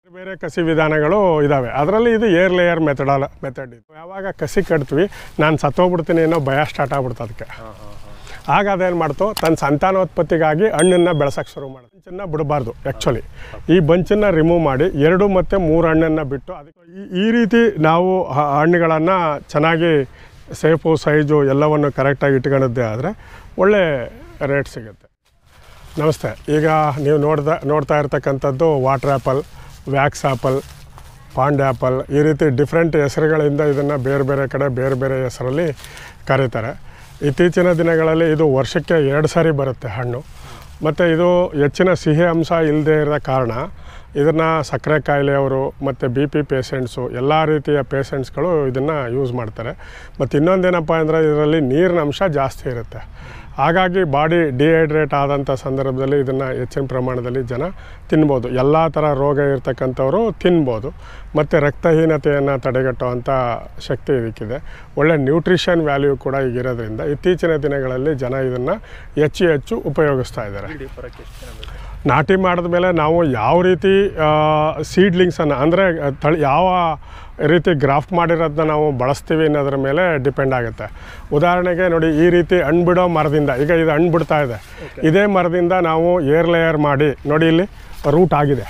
ಬೇರೆ ಕಸಿ ವಿಧಾನಗಳು ಇದ್ದಾವೆ ಅದರಲ್ಲಿ ಇದು ಏರ್ ಲೇಯರ್ ಮೆಥಡಾಲ ಮೆಥಡ್ ಇದು ಯಾವಾಗ ಕಸಿ ಕಟ್ತೀವಿ ನಾನು ಸತ್ತೋಗ್ಬಿಡ್ತೀನಿ ಅನ್ನೋ ಭಯ ಸ್ಟಾರ್ಟ್ ಆಗ್ಬಿಡ್ತು ಅದಕ್ಕೆ ಆಗ ಅದೇನು ಮಾಡ್ತು ತನ್ನ ಸಂತಾನೋತ್ಪತ್ತಿಗಾಗಿ ಹಣ್ಣನ್ನು ಬೆಳೆಸೋಕೆ ಶುರು ಮಾಡೋದು ಬಂಚನ್ನು ಬಿಡಬಾರ್ದು ಆ್ಯಕ್ಚುಲಿ ಈ ಬಂಚನ್ನು ರಿಮೂವ್ ಮಾಡಿ ಎರಡು ಮತ್ತು ಮೂರು ಹಣ್ಣನ್ನು ಬಿಟ್ಟು ಅದಕ್ಕೆ ಈ- ಈ ರೀತಿ ನಾವು ಹ- ಹಣ್ಣುಗಳನ್ನು ಚೆನ್ನಾಗಿ ಸೇಫು ಸೈಜು ಎಲ್ಲವನ್ನು ಕರೆಕ್ಟಾಗಿ ಇಟ್ಕೊಂಡಿದ್ದೆ ಆದರೆ ಒಳ್ಳೆ ರೇಟ್ ಸಿಗುತ್ತೆ ನಮಸ್ತೆ ಈಗ ನೀವು ನೋಡ್ದ ನೋಡ್ತಾ ಇರ್ತಕ್ಕಂಥದ್ದು water apple wax apple pond apple ಈ ರೀತಿ ಡಿಫ್ರೆಂಟ್ ಹೆಸರುಗಳಿಂದ ಇದನ್ನು ಬೇರೆ ಬೇರೆ ಕಡೆ ಬೇರೆ ಬೇರೆ ಹೆಸರಲ್ಲಿ ಕರೀತಾರೆ ಇತ್ತೀಚಿನ ದಿನಗಳಲ್ಲಿ ಇದು ವರ್ಷಕ್ಕೆ ಎರಡು ಸಾರಿ ಬರುತ್ತೆ ಹಣ್ಣು ಮತ್ತು ಇದು ಹೆಚ್ಚಿನ ಸಿಹಿ ಅಂಶ ಇಲ್ಲದೆ ಇರೋ ಕಾರಣ ಇದನ್ನು ಸಕ್ಕರೆ ಕಾಯಿಲೆಯವರು ಮತ್ತು ಬಿ ಪಿ ಪೇಷಂಟ್ಸು ಎಲ್ಲ ರೀತಿಯ ಪೇಷಂಟ್ಸ್ಗಳು ಇದನ್ನು ಯೂಸ್ ಮಾಡ್ತಾರೆ ಮತ್ತು ಇನ್ನೊಂದೇನಪ್ಪ ಅಂದರೆ ಇದರಲ್ಲಿ ನೀರಿನ ಅಂಶ ಜಾಸ್ತಿ ಇರುತ್ತೆ ಹಾಗಾಗಿ ಬಾಡಿ ಡಿಹೈಡ್ರೇಟ್ ಆದಂಥ ಸಂದರ್ಭದಲ್ಲಿ ಇದನ್ನು ಹೆಚ್ಚಿನ ಪ್ರಮಾಣದಲ್ಲಿ ಜನ ತಿನ್ಬೋದು ಎಲ್ಲ ಥರ ರೋಗ ಇರ್ತಕ್ಕಂಥವರು ತಿನ್ಬೋದು ಮತ್ತು ರಕ್ತಹೀನತೆಯನ್ನು ತಡೆಗಟ್ಟುವಂಥ ಶಕ್ತಿ ಇದಕ್ಕಿದೆ ಒಳ್ಳೆ ನ್ಯೂಟ್ರಿಷನ್ ವ್ಯಾಲ್ಯೂ ಕೂಡ ಈಗಿರೋದ್ರಿಂದ ಇತ್ತೀಚಿನ ದಿನಗಳಲ್ಲಿ ಜನ ಇದನ್ನು ಹೆಚ್ಚು ಹೆಚ್ಚು ಉಪಯೋಗಿಸ್ತಾ ಇದ್ದಾರೆ ನಾಟಿ ಮಾಡಿದ ಮೇಲೆ ನಾವು ಯಾವ ರೀತಿ ಸೀಡ್ಲಿಂಗ್ಸನ್ನು ಅಂದರೆ ತಳಿ ಯಾವ ರೀತಿ ಗ್ರಾಫ್ಟ್ ಮಾಡಿರೋದನ್ನ ನಾವು ಬಳಸ್ತೀವಿ ಅನ್ನೋದ್ರ ಮೇಲೆ ಡಿಪೆಂಡ್ ಆಗುತ್ತೆ ಉದಾಹರಣೆಗೆ ನೋಡಿ ಈ ರೀತಿ ಹಣ್ಣು ಬಿಡೋ ಮರದಿಂದ ಈಗ ಇದು ಹಣ್ಣು ಬಿಡ್ತಾ ಇದೆ ಇದೇ ಮರದಿಂದ ನಾವು ಏರ್ ಲೇಯರ್ ಮಾಡಿ ನೋಡಿ ಇಲ್ಲಿ ರೂಟ್ ಆಗಿದೆ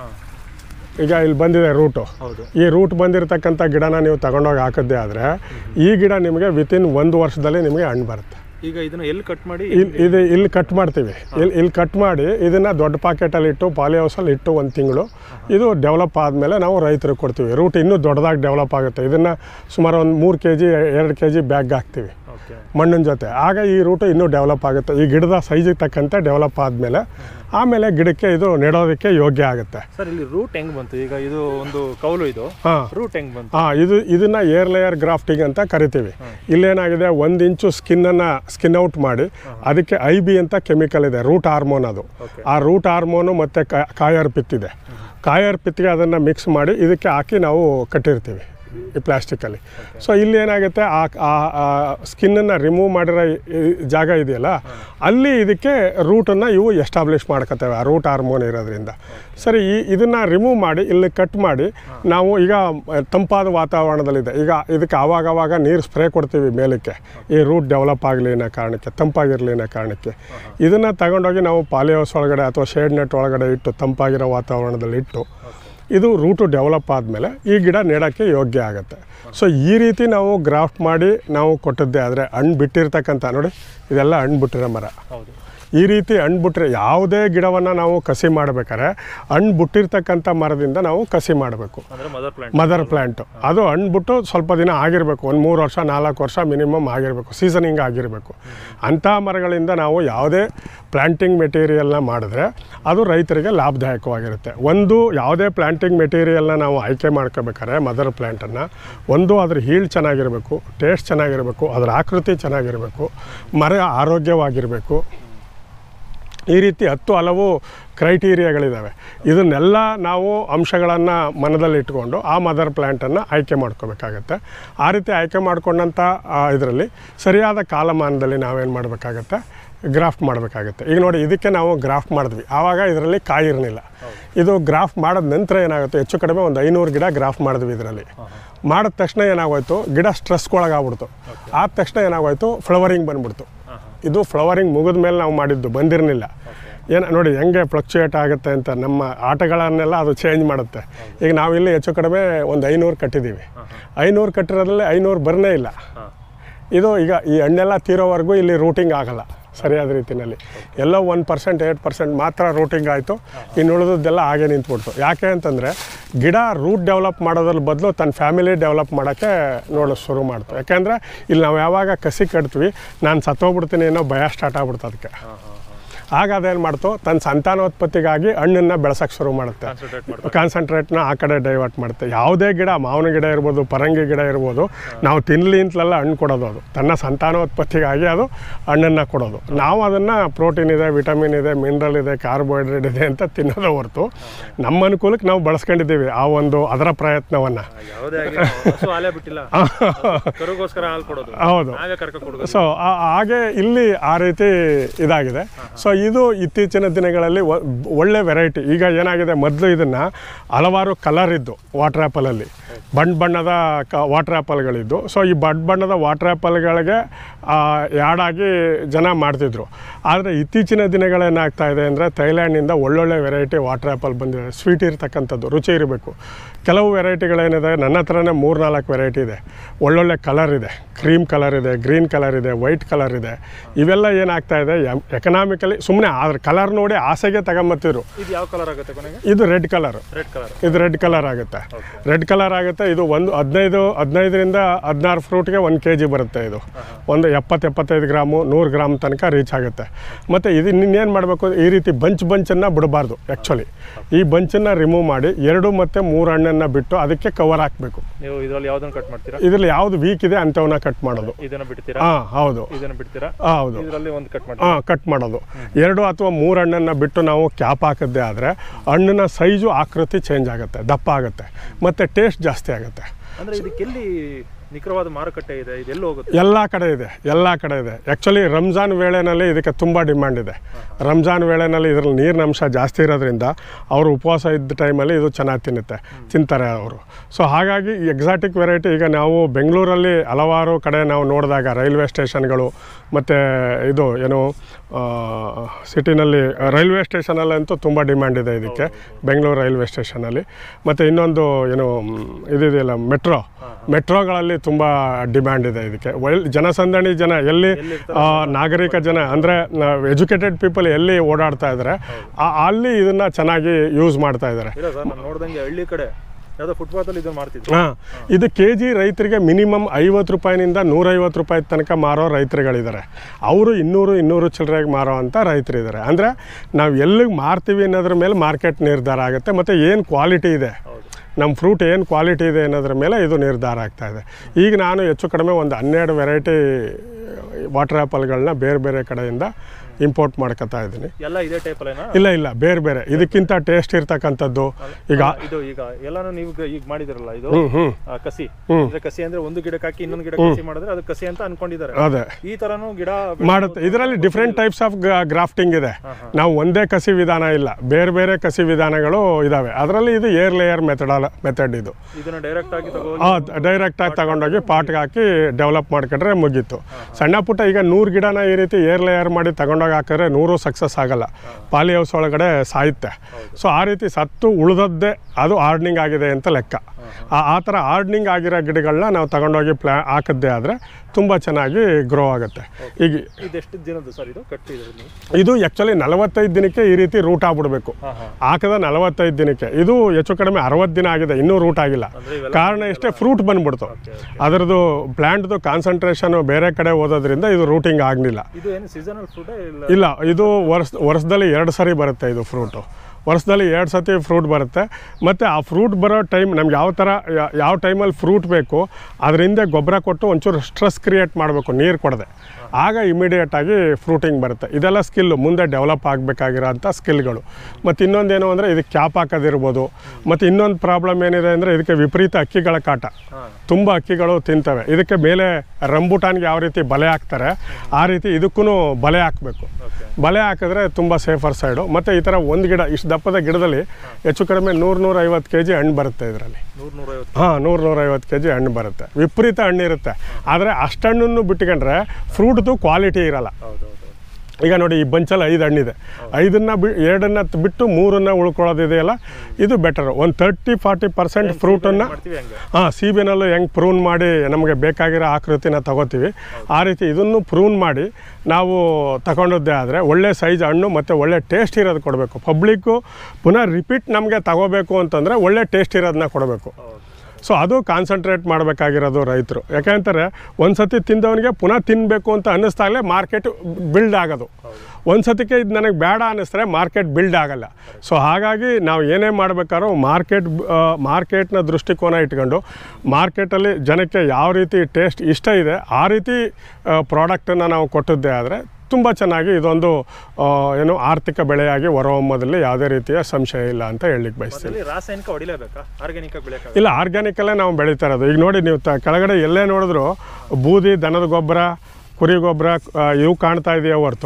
ಈಗ ಇಲ್ಲಿ ಬಂದಿದೆ ರೂಟು ಹೌದು ಈ ರೂಟ್ ಬಂದಿರತಕ್ಕಂಥ ಗಿಡನ ನೀವು ತಗೊಂಡೋಗಿ ಹಾಕಿದ್ದೆ ಆದರೆ ಈ ಗಿಡ ನಿಮಗೆ ವಿತಿನ್ ಒಂದು ವರ್ಷದಲ್ಲಿ ನಿಮಗೆ ಹಣ್ಣು ಬರುತ್ತೆ ಈಗ ಇದನ್ನ ಎಲ್ಲಿ ಕಟ್ ಮಾಡಿ ಇಲ್ಲಿ ಇದು ಇಲ್ಲಿ ಕಟ್ ಮಾಡ್ತೀವಿ ಇಲ್ಲಿ ಇಲ್ಲಿ ಕಟ್ ಮಾಡಿ ಇದನ್ನು ದೊಡ್ಡ ಪಾಕೆಟಲ್ಲಿ ಇಟ್ಟು ಪಾಲಿ ಹೌಸಲ್ಲಿ ಇಟ್ಟು ಒಂದು ತಿಂಗಳು ಇದು ಡೆವಲಪ್ ಆದಮೇಲೆ ನಾವು ರೈತರಿಗೆ ಕೊಡ್ತೀವಿ ರೂಟ್ ಇನ್ನೂ ದೊಡ್ಡದಾಗಿ ಡೆವಲಪ್ ಆಗುತ್ತೆ ಇದನ್ನು ಸುಮಾರು ಒಂದು ಮೂರು ಕೆ ಜಿ ಎರಡು ಕೆ ಜಿ ಬ್ಯಾಗ್ ಹಾಕ್ತೀವಿ ಓಕೆ ಮಣ್ಣಿನ ಜೊತೆ ಆಗ ಈ ರೂಟು ಇನ್ನೂ ಡೆವಲಪ್ ಆಗುತ್ತೆ ಈ ಗಿಡದ ಸೈಜಿಗೆ ತಕ್ಕಂತೆ ಡೆವಲಪ್ ಆದಮೇಲೆ ಆಮೇಲೆ ಗಿಡಕ್ಕೆ ಇದು ನೆಡೋದಕ್ಕೆ ಯೋಗ್ಯ ಆಗುತ್ತೆ ಸರ್ ಇಲ್ಲಿ ರೂಟ್ ಹೆಂಗ್ ಬಂತು ಈಗ ಇದು ಒಂದು ಕೌಲು ಇದು ಹಾಂ ರೂಟ್ ಹೆಂಗ್ ಬಂತು ಹಾಂ ಇದು ಇದನ್ನು ಏರ್ ಲೇಯರ್ ಗ್ರಾಫ್ಟಿಂಗ್ ಅಂತ ಕರಿತೀವಿ ಇಲ್ಲೇನಾಗಿದೆ ಒಂದು ಇಂಚು ಸ್ಕಿನ್ನನ್ನು ಸ್ಕಿನ್ ಔಟ್ ಮಾಡಿ ಅದಕ್ಕೆ ಐ ಬಿ ಅಂತ ಕೆಮಿಕಲ್ ಇದೆ ರೂಟ್ ಹಾರ್ಮೋನ್ ಅದು Okay. ಆ ರೂಟ್ ಹಾರ್ಮೋನು ಮತ್ತು ಕಾಯರ್ ಪಿತ್ತಿದೆ ಕಾಯರ್ ಪಿತ್ತಿಗೆ ಅದನ್ನು ಮಿಕ್ಸ್ ಮಾಡಿ ಇದಕ್ಕೆ ಹಾಕಿ ನಾವು ಕಟ್ಟಿರ್ತೀವಿ ಈ ಪ್ಲಾಸ್ಟಿಕ್ಕಲ್ಲಿ ಸೊ ಇಲ್ಲಿ ಏನಾಗುತ್ತೆ ಆ ಸ್ಕಿನ್ನನ್ನು ರಿಮೂವ್ ಮಾಡಿರೋ ಈ- ಈ ಜಾಗ ಇದೆಯಲ್ಲ ಅಲ್ಲಿ ಇದಕ್ಕೆ ರೂಟನ್ನು ಇವು ಎಸ್ಟಾಬ್ಲಿಷ್ ಮಾಡ್ಕೋತೇವೆ ಆ ರೂಟ್ ಹಾರ್ಮೋನ್ ಇರೋದ್ರಿಂದ ಸರಿ ಈ ಇದನ್ನು ರಿಮೂವ್ ಮಾಡಿ ಇಲ್ಲಿ ಕಟ್ ಮಾಡಿ ನಾವು ಈಗ ಮ, ತಂಪಾದ ವಾತಾವರಣದಲ್ಲಿದೆ ಈಗ ಇದಕ್ಕೆ ಆವಾಗ ಆವಾಗ ನೀರು ಸ್ಪ್ರೇ ಕೊಡ್ತೀವಿ ಮೇಲಕ್ಕೆ ಈ ರೂಟ್ ಡೆವಲಪ್ ಆಗಲಿ ಅನ್ನೋ ಕಾರಣಕ್ಕೆ ತಂಪಾಗಿರಲಿ ಅನ್ನೋ ಕಾರಣಕ್ಕೆ ಇದನ್ನು ತಗೊಂಡೋಗಿ ನಾವು ಪಾಲಿ ಹೌಸ್ ಒಳಗಡೆ ಅಥವಾ ಶೇಡ್ ನೆಟ್ ಒಳಗಡೆ ಇಟ್ಟು ತಂಪಾಗಿರೋ ವಾತಾವರಣದಲ್ಲಿ ಇಟ್ಟು ಇದು ರೂಟು ಡೆವಲಪ್ ಆದಮೇಲೆ ಈ ಗಿಡ ನೆಡೋಕ್ಕೆ ಯೋಗ್ಯ ಆಗುತ್ತೆ ಸೊ ಈ ರೀತಿ ನಾವು ಗ್ರಾಫ್ಟ್ ಮಾಡಿ ನಾವು ಕೊಟ್ಟದ್ದೇ ಆದರೆ ಹಣ್ಣು ಬಿಟ್ಟಿರ್ತಕ್ಕಂಥ ನೋಡಿ ಇದೆಲ್ಲ ಹಣ್ಣು ಬಿಟ್ಟಿರೋ ಮರ ಹೌದು ಈ ರೀತಿ ಹಣ್ಣು ಬಿಟ್ಟರೆ ಯಾವುದೇ ಗಿಡವನ್ನು ನಾವು ಕಸಿ ಮಾಡಬೇಕಾದ್ರೆ ಹಣ್ಣು ಬಿಟ್ಟಿರ್ತಕ್ಕಂಥ ಮರದಿಂದ ನಾವು ಕಸಿ ಮಾಡಬೇಕು ಅಂದ್ರೆ ಮದರ್ ಪ್ಲಾಂಟ್ ಮದರ್ ಪ್ಲ್ಯಾಂಟು ಅದು ಹಣ್ಣು ಬಿಟ್ಟು ಸ್ವಲ್ಪ ದಿನ ಆಗಿರಬೇಕು ಒಂದು ಮೂರು ವರ್ಷ ನಾಲ್ಕು ವರ್ಷ ಮಿನಿಮಮ್ ಆಗಿರಬೇಕು ಸೀಸನಿಂಗ್ ಆಗಿರಬೇಕು ಅಂಥ ಮರಗಳಿಂದ ನಾವು ಯಾವುದೇ ಪ್ಲ್ಯಾಂಟಿಂಗ್ ಮೆಟೀರಿಯಲ್ನ ಮಾಡಿದ್ರೆ ಅದು ರೈತರಿಗೆ ಲಾಭದಾಯಕವಾಗಿರುತ್ತೆ ಒಂದು ಯಾವುದೇ ಪ್ಲ್ಯಾಂಟಿಂಗ್ ಮೆಟೀರಿಯಲ್ನ ನಾವು ಆಯ್ಕೆ ಮಾಡ್ಕೋಬೇಕಾದ್ರೆ ಮದರ್ ಪ್ಲ್ಯಾಂಟನ್ನು ಒಂದು ಅದ್ರ ಹೀಲ್ ಚೆನ್ನಾಗಿರಬೇಕು ಟೇಸ್ಟ್ ಚೆನ್ನಾಗಿರಬೇಕು ಅದರ ಆಕೃತಿ ಚೆನ್ನಾಗಿರಬೇಕು ಮರ ಆರೋಗ್ಯವಾಗಿರಬೇಕು ಈ ರೀತಿ ಹತ್ತು ಹಲವು ಕ್ರೈಟೀರಿಯಾಗಳಿದ್ದಾವೆ ಇದನ್ನೆಲ್ಲ ನಾವು ಅಂಶಗಳನ್ನು ಮನದಲ್ಲಿಟ್ಕೊಂಡು ಆ ಮದರ್ ಪ್ಲ್ಯಾಂಟನ್ನು ಆಯ್ಕೆ ಮಾಡ್ಕೋಬೇಕಾಗತ್ತೆ ಆ ರೀತಿ ಆಯ್ಕೆ ಮಾಡ್ಕೊಂಡಂಥ ಇದರಲ್ಲಿ ಸರಿಯಾದ ಕಾಲಮಾನದಲ್ಲಿ ನಾವೇನು ಮಾಡಬೇಕಾಗತ್ತೆ ಗ್ರಾಫ್ಟ್ ಮಾಡಬೇಕಾಗತ್ತೆ ಈಗ ನೋಡಿ ಇದಕ್ಕೆ ನಾವು ಗ್ರಾಫ್ಟ್ ಮಾಡಿದ್ವಿ ಆವಾಗ ಇದರಲ್ಲಿ ಕಾಯಿ ಇರಲಿಲ್ಲ ಇದು ಗ್ರಾಫ್ಟ್ ಮಾಡಿದ ನಂತರ ಏನಾಗುತ್ತೆ ಹೆಚ್ಚು ಕಡಿಮೆ ಒಂದು ಐನೂರು ಗಿಡ ಗ್ರಾಫ್ಟ್ ಮಾಡಿದ್ವಿ ಇದರಲ್ಲಿ ಮಾಡಿದ ತಕ್ಷಣ ಏನಾಗೋಯ್ತು ಗಿಡ ಸ್ಟ್ರೆಸ್ಗೊಳಗಾಗ್ಬಿಡ್ತು ಆದ ತಕ್ಷಣ ಏನಾಗೋಯ್ತು ಫ್ಲವರಿಂಗ್ ಬಂದ್ಬಿಡ್ತು ಇದು ಫ್ಲವರಿಂಗ್ ಮುಗಿದ ಮೇಲೆ ನಾವು ಮಾಡಿದ್ದು ಬಂದಿರಲಿಲ್ಲ ಏನು ನೋಡಿ ಹೆಂಗೆ ಫ್ಲಕ್ಚುಯೇಟ್ ಆಗುತ್ತೆ ಅಂತ ನಮ್ಮ ಆಟಗಳನ್ನೆಲ್ಲ ಅದು ಚೇಂಜ್ ಮಾಡುತ್ತೆ ಈಗ ನಾವಿಲ್ಲಿ ಹೆಚ್ಚು ಕಡಿಮೆ ಒಂದು ಐನೂರು ಕಟ್ಟಿದ್ದೀವಿ ಐನೂರು ಕಟ್ಟಿರೋದ್ರಲ್ಲಿ ಐನೂರು ಬರನೇ ಇಲ್ಲ ಹಾಂ ಇದು ಈಗ ಈ ಹಣ್ಣೆಲ್ಲ ತೀರೋವರೆಗೂ ಇಲ್ಲಿ ರೂಟಿಂಗ್ ಆಗಲ್ಲ ಸರಿಯಾದ ರೀತಿಯಲ್ಲಿ ಎಲ್ಲೋ ಒನ್ ಪರ್ಸೆಂಟ್ ಏಟ್ ಪರ್ಸೆಂಟ್ ಮಾತ್ರ ರೂಟಿಂಗ್ ಆಯಿತು ಇನ್ನು ಉಳಿದದ್ದೆಲ್ಲ ಹಾಗೆ ನಿಂತ್ಬಿಡ್ತು ಯಾಕೆ ಅಂತಂದರೆ ಗಿಡ ರೂಟ್ ಡೆವಲಪ್ ಮಾಡೋದ್ರ ಬದಲು ತನ್ನ ಫ್ಯಾಮಿಲಿ ಡೆವಲಪ್ ಮಾಡೋಕ್ಕೆ ನೋಡೋ ಶುರು ಮಾಡ್ತು ಯಾಕೆಂದರೆ ಇಲ್ಲಿ ನಾವು ಯಾವಾಗ ಕಸಿ ಕಟ್ತೀವಿ ನಾನು ಸತ್ತೋಗ್ಬಿಡ್ತೀನಿ ಅನ್ನೋ ಭಯ ಸ್ಟಾರ್ಟ್ ಆಗ್ಬಿಡ್ತು ಅದಕ್ಕೆ ಹಾಂ ಹಾಂ ಆಗ ಅದೇನು ಮಾಡ್ತು ತನ್ನ ಸಂತಾನೋತ್ಪತ್ತಿಗಾಗಿ ಹಣ್ಣನ್ನು ಬೆಳೆಸೋಕ್ಕೆ ಶುರು ಮಾಡುತ್ತೆ ಕಾನ್ಸಂಟ್ರೇಟ್ ಮಾಡ್ಬೇಕು ಕಾನ್ಸಂಟ್ರೇಟ್ನ ಆ ಕಡೆ ಡೈವರ್ಟ್ ಮಾಡುತ್ತೆ ಯಾವುದೇ ಗಿಡ ಮಾವಿನ ಗಿಡ ಇರ್ಬೋದು ಪರಂಗಿ ಗಿಡ ಇರ್ಬೋದು ನಾವು ತಿನ್ನಲಿ ಅಂತಲೆಲ್ಲ ಹಣ್ಣು ಕೊಡೋದು ಅದು ತನ್ನ ಸಂತಾನೋತ್ಪತ್ತಿಗಾಗಿ ಅದು ಹಣ್ಣನ್ನು ಕೊಡೋದು ನಾವು ಅದನ್ನು ಪ್ರೋಟೀನ್ ಇದೆ ವಿಟಮಿನ್ ಇದೆ ಮಿನರಲ್ ಇದೆ ಕಾರ್ಬೋಹೈಡ್ರೇಟ್ ಇದೆ ಅಂತ ತಿನ್ನೋದೇ ಹೊರತು ನಮ್ಮ ಅನುಕೂಲಕ್ಕೆ ನಾವು ಬಳಸ್ಕೊಂಡಿದ್ದೀವಿ ಆ ಒಂದು ಅದರ ಪ್ರಯತ್ನವನ್ನು ಯಾವುದೇ ಆಗಲಿ ಹಸು ಹಾಲೇ ಬಿಟ್ಟಿಲ್ಲ ಕರುಗೋಸ್ಕರ ಹಾಲು ಕೊಡೋದು ಹೌದು ನಾವೇ ಕರ್ಕ ಕೊಡೋದು ಸೊ ಹಾಗೆ ಇಲ್ಲಿ ಆ ರೀತಿ ಇದಾಗಿದೆ ಸೊ ಇದು ಇತ್ತೀಚಿನ ದಿನಗಳಲ್ಲಿ ಒ- ಒಳ್ಳೆ ವೆರೈಟಿ ಈಗ ಏನಾಗಿದೆ ಮೊದಲು ಇದನ್ನು ಹಲವಾರು ಕಲರ್ ಇದ್ದು ವಾಟರ್ ಆ್ಯಪಲಲ್ಲಿ ಬಣ್ಣ ಬಣ್ಣದ ಕ ವಾಟರ್ ಆ್ಯಪಲ್ಗಳಿದ್ದು ಸೊ ಈ ಬಣ್ಣ ಬಣ್ಣದ ವಾಟರ್ ಆ್ಯಪಲ್ಗಳಿಗೆ ಯಾಡಾಗಿ ಜನ ಮಾಡ್ತಿದ್ರು ಆದರೆ ಇತ್ತೀಚಿನ ದಿನಗಳೇನಾಗ್ತಾ ಇದೆ ಅಂದರೆ ಥೈಲ್ಯಾಂಡ್ನಿಂದ ಒಳ್ಳೊಳ್ಳೆ ವೆರೈಟಿ ವಾಟರ್ ಆ್ಯಪಲ್ ಬಂದಿದೆ ಸ್ವೀಟ್ ಇರ್ತಕ್ಕಂಥದ್ದು ರುಚಿ ಇರಬೇಕು ಕೆಲವು ವೆರೈಟಿಗಳೇನಿದೆ ನನ್ನ ಹತ್ರನೇ ಮೂರು ನಾಲ್ಕು ವೆರೈಟಿ ಇದೆ ಒಳ್ಳೊಳ್ಳೆ ಕಲರ್ ಇದೆ ಕ್ರೀಮ್ ಕಲರ್ ಇದೆ ಗ್ರೀನ್ ಕಲರ್ ಇದೆ ವೈಟ್ ಕಲರ್ ಇದೆ ಇವೆಲ್ಲ ಏನಾಗ್ತಾ ಇದೆ ಎಕನಾಮಿಕಲಿ ಸುಮ್ಮನೆ ಅದ್ರ ಕಲರ್ ನೋಡಿ ಆಸೆಗೆ ತಗೊಂಬತ್ತಿದ್ರು ಇದು ಯಾವ ಕಲರ್ ಆಗುತ್ತೆ ಕೊನೆಗೆ ಇದು ರೆಡ್ ಕಲರ್ ರೆಡ್ ಕಲರ್ ಇದು ರೆಡ್ ಕಲರ್ ಆಗುತ್ತೆ ರೆಡ್ ಕಲರ್ ಆಗುತ್ತೆ ಇದು ಒಂದು ಹದಿನೈದು ಹದಿನೈದರಿಂದ ಹದಿನಾರು ಫ್ರೂಟ್ಗೆ ಒಂದು ಕೆ ಜಿ ಬರುತ್ತೆ ಇದು ಒಂದು ಎಪ್ಪತ್ತು ಎಪ್ಪತ್ತೈದು ಗ್ರಾಮು ನೂರು ಗ್ರಾಮ್ ತನಕ ರೀಚ್ ಆಗುತ್ತೆ ಮತ್ತು ಇದು ಇನ್ನೇನು ಮಾಡಬೇಕು ಈ ರೀತಿ ಬಂಚ್ ಬಂಚನ್ನು ಬಿಡಬಾರ್ದು ಆ್ಯಕ್ಚುಲಿ ಈ ಬಂಚನ್ನು ರಿಮೂವ್ ಮಾಡಿ ಎರಡು ಮತ್ತು ಮೂರು ಹಣ್ಣನ್ನು ಬಿಟ್ಟು ಅದಕ್ಕೆ ಕವರ್ ಹಾಕಬೇಕು ನೀವು ಇದರಲ್ಲಿ ಯಾವ್ದನ್ನ ಕಟ್ ಮಾಡ್ತೀರಾ ಇದರಲ್ಲಿ ಯಾವುದು ವೀಕ್ ಇದೆ ಅಂಥವನ್ನ ಕಟ್ ಮಾಡೋದು ಇದನ್ನ ಬಿಡ್ತೀರಾ ಹಾಂ ಹೌದು ಇದನ್ನ ಬಿಡ್ತೀರಾ ಹಾಂ ಹೌದು ಇದರಲ್ಲಿ ಒಂದು ಕಟ್ ಮಾಡ್ತೀರಾ ಹಾಂ ಕಟ್ ಮಾಡೋದು ಎರಡು ಅಥವಾ ಮೂರು ಹಣ್ಣನ್ನು ಬಿಟ್ಟು ನಾವು ಕ್ಯಾಪ್ ಹಾಕಿದ್ದೆ ಆದರೆ ಹಣ್ಣಿನ ಸೈಜು ಆಕೃತಿ ಚೇಂಜ್ ಆಗುತ್ತೆ ದಪ್ಪ ಆಗುತ್ತೆ ಮತ್ತು ಟೇಸ್ಟ್ ಜಾಸ್ತಿ ಆಗುತ್ತೆ ಅಂದ್ರೆ ಇದಕ್ಕೆಲ್ಲಿ ನಿಖರವಾದ ಮಾರುಕಟ್ಟೆ ಇದೆ ಇದೆಲ್ಲ ಹೋಗುತ್ತೆ ಎಲ್ಲ ಕಡೆ ಇದೆ ಎಲ್ಲ ಕಡೆ ಇದೆ ಆ್ಯಕ್ಚುಲಿ ರಂಜಾನ್ ವೇಳೆನಲ್ಲಿ ಇದಕ್ಕೆ ತುಂಬ ಡಿಮ್ಯಾಂಡ್ ಇದೆ ರಂಜಾನ್ ವೇಳೆನಲ್ಲಿ ಇದರಲ್ಲಿ ನೀರಿನ ಅಂಶ ಜಾಸ್ತಿ ಇರೋದ್ರಿಂದ ಅವರು ಉಪವಾಸ ಇದ್ದ ಟೈಮಲ್ಲಿ ಇದು ಚೆನ್ನಾಗಿ ತಿನ್ನುತ್ತೆ ತಿಂತಾರೆ ಅವರು ಸೊ ಹಾಗಾಗಿ ಎಕ್ಸಾಟಿಕ್ ವೆರೈಟಿ ಈಗ ನಾವು ಬೆಂಗಳೂರಲ್ಲಿ ಹಲವಾರು ಕಡೆ ನಾವು ನೋಡಿದಾಗ ರೈಲ್ವೆ ಸ್ಟೇಷನ್ಗಳು ಮತ್ತು ಇದು ಏನು ಸಿಟಿನಲ್ಲಿ ರೈಲ್ವೆ ಸ್ಟೇಷನಲ್ಲಂತೂ ತುಂಬ ಡಿಮ್ಯಾಂಡ್ ಇದೆ ಇದಕ್ಕೆ ಬೆಂಗಳೂರು ರೈಲ್ವೆ ಸ್ಟೇಷನಲ್ಲಿ ಮತ್ತು ಇನ್ನೊಂದು ಏನು ಮ್, ಇದಿದೆಯಲ್ಲ ಮೆಟ್ರೋ ಮೆಟ್ರೋಗಳಲ್ಲಿ ತುಂಬ ಡಿಮ್ಯಾಂಡ್ ಇದೆ ಇದಕ್ಕೆ ಒಳ್ ಜನಸಂದಣಿ ಜನ ಎಲ್ಲಿ ಆ, ನಾಗರಿಕ ಜನ ಅಂದರೆ ಎಜುಕೇಟೆಡ್ ಪೀಪಲ್ ಎಲ್ಲಿ ಓಡಾಡ್ತಾ ಇದ್ದಾರೆ ಆ- ಅಲ್ಲಿ ಇದನ್ನು ಚೆನ್ನಾಗಿ ಯೂಸ್ ಮಾಡ್ತಾ ಇದ್ದಾರೆ ಇಲ್ಲ ಸರ್ ನಾನು ನೋಡ್ದಂಗೆ ಹಳ್ಳಿ ಕಡೆ ಯಾವ್ದೋ ಫುಟ್ಪಾತ್ ಅಲ್ಲಿ ಇದನ್ನ ಮಾಡ್ತಿದ್ರು ಹಾಂ ಇದು ಕೆ ಜಿ ರೈತರಿಗೆ ಮಿನಿಮಮ್ ಐವತ್ತು ರೂಪಾಯಿನಿಂದ ನೂರೈವತ್ತು ರೂಪಾಯಿ ತನಕ ಮಾರೋ ರೈತರುಗಳಿದ್ದಾರೆ ಅವರು ಇನ್ನೂರು ಇನ್ನೂರು ಚಿಲ್ಲರೆಗೆ ಮಾರೋ ಅಂಥ ರೈತರಿದ್ದಾರೆ ಅಂದರೆ ನಾವು ಎಲ್ಲಿಗೆ ಮಾರ್ತೀವಿ ಅನ್ನೋದ್ರ ಮೇಲೆ ಮಾರ್ಕೆಟ್ ನಿರ್ಧಾರ ಆಗುತ್ತೆ ಮತ್ತು ಏನು ಕ್ವಾಲಿಟಿ ಇದೆ ಹೌದು ನಮ್ಮ ಫ್ರೂಟ್ ಏನು ಕ್ವಾಲಿಟಿ ಇದೆ ಅನ್ನೋದ್ರ ಮೇಲೆ ಇದು ನಿರ್ಧಾರ ಆಗ್ತಾ ಇದೆ ಈಗ ನಾನು ಹೆಚ್ಚು ಕಡಿಮೆ ಒಂದು ಹನ್ನೆರಡು ವೆರೈಟಿ ವಾಟರ್ ಆ್ಯಪಲ್ಗಳನ್ನ ಬೇರೆ ಬೇರೆ ಕಡೆಯಿಂದ ಇಂಪೋರ್ಟ್ ಮಾಡ್ಕೊತಾ ಇದ್ದೀನಿ ಎಲ್ಲ ಇದೇ ಟೈಪ್ ಅಲ್ಲೇನಾ ಇಲ್ಲ ಇಲ್ಲ ಬೇರೆ ಬೇರೆ ಇದಕ್ಕಿಂತ ಟೇಸ್ಟ್ ಇರ್ತಕ್ಕಂಥದ್ದು ಈಗ ಅಲ್ಲ, ಇದು ಈಗ ಎಲ್ಲಾನು ನೀವು ಈಗ- ಈಗ ಮಾಡಿದಿರಲ್ಲ ಇದು ಹ್ಞೂ ಹ್ಞೂ ಆ, ಕಸಿ ಹ್ಮ್. ಅಂದ್ರೆ ಕಸಿ ಅಂದ್ರೆ ಒಂದು ಗಿಡಕ್ಕೆ ಹಾಕಿ ಇನ್ನೊಂದು ಗಿಡ ಕಸಿ ಮಾಡಿದ್ರೆ ಅದು ಕಸಿ ಅಂತ ಅನ್ಕೊಂಡಿದ್ದಾರೆ ಅದೇ ಈ ತರನು ಗಿಡ ಮಾಡುತ್ತೆ ಇದರಲ್ಲಿ ಡಿಫ್ರೆಂಟ್ ಟೈಪ್ಸ್ ಆಫ್ ಗ್ರಾಫ್ಟಿಂಗ್ ಇದೆ ನಾವು ಒಂದೇ ಕಸಿ ವಿಧಾನ ಇಲ್ಲ ಬೇರೆ ಬೇರೆ ಕಸಿ ವಿಧಾನಗಳು ಇದಾವೆ ಅದರಲ್ಲಿ ಇದು ಏರ್ ಲೇಯರ್ ಮೆಥಡಾಲ ಮೆಥಡ್ ಇದು ಇದನ್ನ ಡೈರೆಕ್ಟ್ ಆಗಿ ತಗೋ ಡೈರೆಕ್ಟಾಗಿ ತಗೊಂಡೋಗಿ ಪಾಟ್ಗೆ ಹಾಕಿ ಡೆವಲಪ್ ಮಾಡ್ಕೊಂಡ್ರೆ ಮುಗೀತು ಸಣ್ಣ ಪುಟ್ಟ ಈಗ ನೂರು ಗಿಡನ ಈ ರೀತಿ ಏರ್ ಲೇಯರ್ ಮಾಡಿ ತಗೊಂಡೋಗಿ ಹಾಕಿದ್ರೆ ನೂರು ಸಕ್ಸಸ್ ಆಗಲ್ಲ ಪಾಲಿ ಹೌಸ್ ಒಳಗಡೆ ಸಾಯುತ್ತೆ ಸೊ ಆ ರೀತಿ ಸತ್ತು ಉಳಿದದ್ದೇ ಅದು ಆರ್ಡ್ನಿಂಗ್ ಆಗಿದೆ ಅಂತ ಲೆಕ್ಕ ಆ ಆ ಥರ ಆರ್ಡ್ನಿಂಗ್ ಆಗಿರೋ ಗಿಡಗಳನ್ನ ನಾವು ತಗೊಂಡೋಗಿ ಪ್ಲಾ ಹಾಕಿದ್ದೆ ಆದರೆ ತುಂಬ ಚೆನ್ನಾಗಿ ಗ್ರೋ ಆಗುತ್ತೆ ಈಗ ಇದೆಷ್ಟು ದಿನದ್ದು ಸರ್ ಇದು ಕಟ್ಟಿದ್ರೆ ನೀವು ಇದು ಆ್ಯಕ್ಚುಲಿ ನಲವತ್ತೈದು ದಿನಕ್ಕೆ ಈ ರೀತಿ ರೂಟ್ ಆಗ್ಬಿಡ್ಬೇಕು ಹಾ ಹಾ ಹಾಕದ ನಲವತ್ತೈದು ದಿನಕ್ಕೆ ಇದು ಹೆಚ್ಚು ಕಡಿಮೆ ಅರವತ್ತು ದಿನ ಆಗಿದೆ ಇನ್ನೂ ರೂಟ್ ಆಗಿಲ್ಲ ಅಂದ್ರೆ ಇವೆಲ್ಲ ಕಾರಣ ಇಷ್ಟೇ ಫ್ರೂಟ್ ಬಂದ್ಬಿಡ್ತು ಓಕೆ ಅದರದ್ದು ಪ್ಲ್ಯಾಂಟ್ದು ಕಾನ್ಸಂಟ್ರೇಷನ್ ಬೇರೆ ಕಡೆ ಓದೋದ್ರಿಂದ ಇದು ರೂಟಿಂಗ್ ಆಗಲಿಲ್ಲ ಇದು ಏನು ಸೀಸನಲ್ ಫ್ರೂಟ್ ಇಲ್ಲ ಇಲ್ಲ ಇದು ವರ್ಷ ವರ್ಷದಲ್ಲಿ ಎರಡು ಸರಿ ಬರುತ್ತೆ ಇದು ಫ್ರೂಟು ವರ್ಷದಲ್ಲಿ ಎರಡು ಸತಿ ಫ್ರೂಟ್ ಬರುತ್ತೆ ಮತ್ತು ಆ ಫ್ರೂಟ್ ಬರೋ ಟೈಮ್ ನಮ್ಗೆ ಯಾವ ಥರ ಯಾ- ಯಾವ ಟೈಮಲ್ಲಿ ಫ್ರೂಟ್ ಬೇಕು ಅದರಿಂದ ಗೊಬ್ಬರ ಕೊಟ್ಟು ಒಂಚೂರು ಸ್ಟ್ರೆಸ್ ಕ್ರಿಯೇಟ್ ಮಾಡಬೇಕು ನೀರು ಕೊಡದೆ ಆಗ ಇಮಿಡಿಯೇಟಾಗಿ ಫ್ರೂಟಿಂಗ್ ಬರುತ್ತೆ ಇದೆಲ್ಲ ಸ್ಕಿಲ್ಲು ಮುಂದೆ ಡೆವಲಪ್ ಆಗಬೇಕಾಗಿರೋಂಥ ಸ್ಕಿಲ್ಗಳು ಮತ್ತು ಇನ್ನೊಂದೇನು ಅಂದರೆ ಇದಕ್ಕೆ ಕ್ಯಾಪ್ ಹಾಕೋದಿರ್ಬೋದು ಮತ್ತು ಇನ್ನೊಂದು ಪ್ರಾಬ್ಲಮ್ ಏನಿದೆ ಅಂದರೆ ಇದಕ್ಕೆ ವಿಪರೀತ ಅಕ್ಕಿಗಳ ಕಾಟ ಹಾ ತುಂಬ ಅಕ್ಕಿಗಳು ತಿಂತವೆ ಇದಕ್ಕೆ ಮೇಲೆ ರಂಬುಟಾನ್ಗೆ ಯಾವ ರೀತಿ ಬಲೆ ಹಾಕ್ತಾರೆ ಆ ರೀತಿ ಇದಕ್ಕೂ ಬಲೆ ಹಾಕಬೇಕು ಓಕೆ ಬಲೆ ಹಾಕಿದ್ರೆ ತುಂಬ ಸೇಫರ್ ಸೈಡು ಮತ್ತು ಈ ಥರ ಒಂದು ಗಿಡ ಇಷ್ಟು ದಪ್ಪದ ಗಿಡದಲ್ಲಿ ಹೆಚ್ಚು ಕಡಿಮೆ ನೂರು ನೂರೈವತ್ತು ಕೆ ಜಿ ಹಣ್ಣು ಬರುತ್ತೆ ಇದರಲ್ಲಿ ನೂರ್ ನೂರೈವತ್ತು ಹಾಂ ನೂರು ನೂರೈವತ್ತು ಕೆ ಜಿ ಹಣ್ಣು ಬರುತ್ತೆ ವಿಪರೀತ ಹಣ್ಣು ಇರುತ್ತೆ ಆದರೆ ಅಷ್ಟು ಹಣ್ಣನ್ನು ಬಿಟ್ಕೊಂಡ್ರೆ ಫ್ರೂಟ್ದು ಕ್ವಾಲಿಟಿ ಇರಲ್ಲ ಹೌದು ಹೌದು ಹೌದು. ಈಗ ನೋಡಿ ಈ ಬಂಚಲ್ಲಿ ಐದು ಹಣ್ಣಿದೆ ಐದನ್ನು ಬಿ ಎರಡನ್ನ ತ್- ಬಿಟ್ಟು ಮೂರನ್ನು ಉಳ್ಕೊಳ್ಳೋದಿದೆಯಲ್ಲ ಇದು ಬೆಟರ್ ಒಂದು ತರ್ಟಿ ಫಾರ್ಟಿ ಪರ್ಸೆಂಟ್ ಫ್ರೂಟನ್ನು ಮಾಡ್ತೀವಿ ಹಂಗೆ ಹಾಂ ಸೀಬೆನಲ್ಲೂ ಹೆಂಗೆ ಪ್ರೂನ್ ಮಾಡಿ ನಮಗೆ ಬೇಕಾಗಿರೋ ಆಕೃತಿನ ತಗೋತೀವಿ ಆ ರೀತಿ ಇದನ್ನು ಪ್ರೂನ್ ಮಾಡಿ ನಾವು ತಗೊಂಡದ್ದೇ ಆದರೆ ಒಳ್ಳೆ ಸೈಜ್ ಹಣ್ಣು ಮತ್ತು ಒಳ್ಳೆ ಟೇಸ್ಟ್ ಇರೋದು ಕೊಡಬೇಕು ಪಬ್ಲಿಕ್ಕು ಪುನಃ ರಿಪೀಟ್ ನಮಗೆ ತಗೋಬೇಕು ಅಂತಂದರೆ ಒಳ್ಳೆ ಟೇಸ್ಟ್ ಇರೋದನ್ನ ಕೊಡಬೇಕು ಹೌದು ಸೊ ಅದು ಕಾನ್ಸಂಟ್ರೇಟ್ ಮಾಡಬೇಕಾಗಿರೋದು ರೈತರು ಯಾಕೆಂತಾರೆ ಒಂದು ಸತಿ ತಿಂದವನಿಗೆ ಪುನಃ ತಿನ್ನಬೇಕು ಅಂತ ಅನ್ನಿಸ್ದಾಗಲೇ ಮಾರ್ಕೆಟ್ ಬಿಲ್ಡ್ ಆಗೋದು ಒಂದು ಸತಿಗೆ ಇದು ನನಗೆ ಬೇಡ ಅನ್ನಿಸ್ತಾರೆ ಮಾರ್ಕೆಟ್ ಬಿಲ್ಡ್ ಆಗಲ್ಲ ಸೊ ಹಾಗಾಗಿ ನಾವು ಏನೇ ಮಾಡಬೇಕಾದ್ರೂ ಮಾರ್ಕೆಟ್ ಮಾರ್ಕೆಟ್ನ ದೃಷ್ಟಿಕೋನ ಇಟ್ಕೊಂಡು ಮಾರ್ಕೆಟಲ್ಲಿ ಜನಕ್ಕೆ ಯಾವ ರೀತಿ ಟೇಸ್ಟ್ ಇಷ್ಟ ಇದೆ ಆ ರೀತಿ ಪ್ರಾಡಕ್ಟನ್ನು ನಾವು ಕೊಟ್ಟದ್ದೇ ಆದರೆ ತುಂಬ ಚೆನ್ನಾಗಿ ಇದೊಂದು ಆ, ಏನು ಆರ್ಥಿಕ ಬೆಳೆಯಾಗಿ ಹೊರಹೊಮ್ಮದಲ್ಲಿ ಯಾವುದೇ ರೀತಿಯ ಸಂಶಯ ಇಲ್ಲ ಅಂತ ಹೇಳಲಿಕ್ಕೆ ಬಯಸ್ತೀನಿ ಮತ್ತಲ್ಲಿ ರಾಸಾಯನಿಕ ಹೊಡಿಲೇಬೇಕಾ ಆರ್ಗ್ಯಾನಿಕ್ ಬೆಳೆಯಕ್ಕೆ ಇಲ್ಲ ಆರ್ಗ್ಯಾನಿಕಲ್ಲೇ ನಾವು ಬೆಳೀತಾ ಇರೋದು ಈಗ ನೋಡಿ ನೀವು ತ ಕೆಳಗಡೆ ಎಲ್ಲೇ ನೋಡಿದ್ರು ಬೂದಿ ದನದ ಗೊಬ್ಬರ ಕುರಿ ಗೊಬ್ಬರ ಆ, ಇವು ಕಾಣ್ತಾ ಇದೆಯೋ ಹೊರತು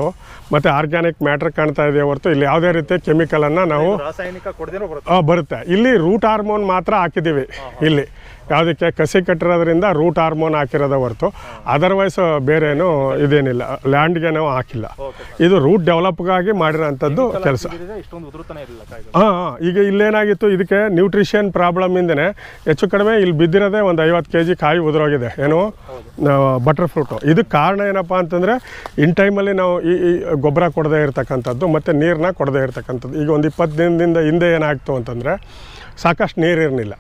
ಮತ್ತು ಆರ್ಗ್ಯಾನಿಕ್ ಮ್ಯಾಟ್ರ್ ಕಾಣ್ತಾ ಇದೆ ಹೊರತು ಇಲ್ಲಿ ಯಾವುದೇ ರೀತಿ ಕೆಮಿಕಲನ್ನು ನಾವು ರಾಸಾಯನಿಕ ಕೊಡದೇನೋ ಬರುತ್ತೆ ಆ, ಬರುತ್ತೆ ಇಲ್ಲಿ ರೂಟ್ ಹಾರ್ಮೋನ್ ಮಾತ್ರ ಹಾಕಿದ್ದೀವಿ ಇಲ್ಲಿ ಯಾವುದಕ್ಕೆ ಕಸಿ ಕಟ್ಟಿರೋದ್ರಿಂದ ರೂಟ್ ಹಾರ್ಮೋನ್ ಹಾಕಿರೋದ ಹೊರತು ಅದರ್ವೈಸ್ ಬೇರೆ ಏನು ಇದೇನಿಲ್ಲ ಲ್ಯಾಂಡ್ಗೆ ನಾವು ಹಾಕಿಲ್ಲ ಓಕೆ ಇದು ರೂಟ್ ಡೆವಲಪ್ಗಾಗಿ ಮಾಡಿರೋಂಥದ್ದು ಕೆಲಸ ಇಷ್ಟೊಂದು ಉದುರುತ್ತಾನೆ ಇರಲಿಲ್ಲ ಕಾಯಿಗಳು ಹಾಂ ಹಾಂ ಈಗ ಇಲ್ಲೇನಾಗಿತ್ತು ಇದಕ್ಕೆ ನ್ಯೂಟ್ರಿಷನ್ ಪ್ರಾಬ್ಲಮಿಂದನೇ ಹೆಚ್ಚು ಕಡಿಮೆ ಇಲ್ಲಿ ಬಿದ್ದಿರೋದೇ ಒಂದು ಐವತ್ತು ಕೆ ಜಿ ಕಾಯಿ ಉದುರೋಗಿದೆ ಏನು ಬಟರ್ ಫ್ರೂಟು ಇದಕ್ಕೆ ಕಾರಣ ಏನಪ್ಪ ಅಂತಂದರೆ ಇನ್ ಟೈಮಲ್ಲಿ ನಾವು ಈ ಈ ಗೊಬ್ಬರ ಕೊಡದೇ ಇರತಕ್ಕಂಥದ್ದು ಮತ್ತು ನೀರನ್ನ ಕೊಡದೇ ಇರತಕ್ಕಂಥದ್ದು ಈಗ ಒಂದು ಇಪ್ಪತ್ತು ದಿನದಿಂದ ಹಿಂದೆ ಏನಾಗ್ತು ಅಂತಂದರೆ ಸಾಕಷ್ಟು ನೀರಿರಲಿಲ್ಲ